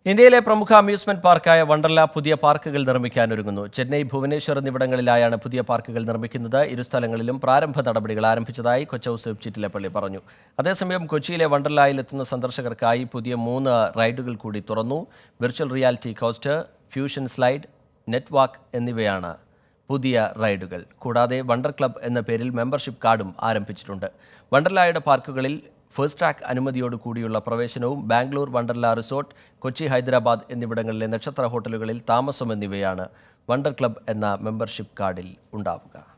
ഇന്ത്യയിലെ പ്രമുഖ അമ്യൂസ്മെന്റ് പാർക്കായ വണ്ടർല പുതിയ പാർക്കുകൾ നിർമ്മിക്കാനൊരുങ്ങുന്നു ചെന്നൈ ഭുവനേശ്വർ എന്നിവിടങ്ങളിലായാണ് പുതിയ പാർക്കുകൾ നിർമ്മിക്കുന്നത് ഇരു സ്ഥലങ്ങളിലും പ്രാരംഭ നടപടികൾ ആരംഭിച്ചതായി കൊച്ചൌസേബ് ചിറ്റിലപ്പള്ളി പറഞ്ഞു അതേസമയം കൊച്ചിയിലെ വണ്ടർലായിൽ എത്തുന്ന സന്ദർശകർക്കായി പുതിയ മൂന്ന് റൈഡുകൾ കൂടി തുറന്നു virtual reality coaster fusion slide net walk എന്നിവയാണ് പുതിയ റൈഡുകൾ കൂടാതെ വണ്ടർ ക്ലബ് എന്ന പേരിൽ മെമ്പർഷിപ്പ് കാർഡും ആരംഭിച്ചിട്ടുണ്ട് വണ്ടർലായുടെ പാർക്കുകളിൽ ഫസ്റ്റ് ട്രാക്ക് അനുമതിയോട് കൂടിയുള്ള പ്രവേശനവും ബാംഗ്ലൂർ വണ്ടർല റിസോർട്ട് കൊച്ചി ഹൈദരാബാദ് എന്നിവിടങ്ങളിലെ നക്ഷത്ര ഹോട്ടലുകളിൽ താമസം എന്നിവയാണ് വണ്ടർ ക്ലബ് എന്ന മെമ്പർഷിപ്പ് കാർഡിൽ ഉണ്ടാവുക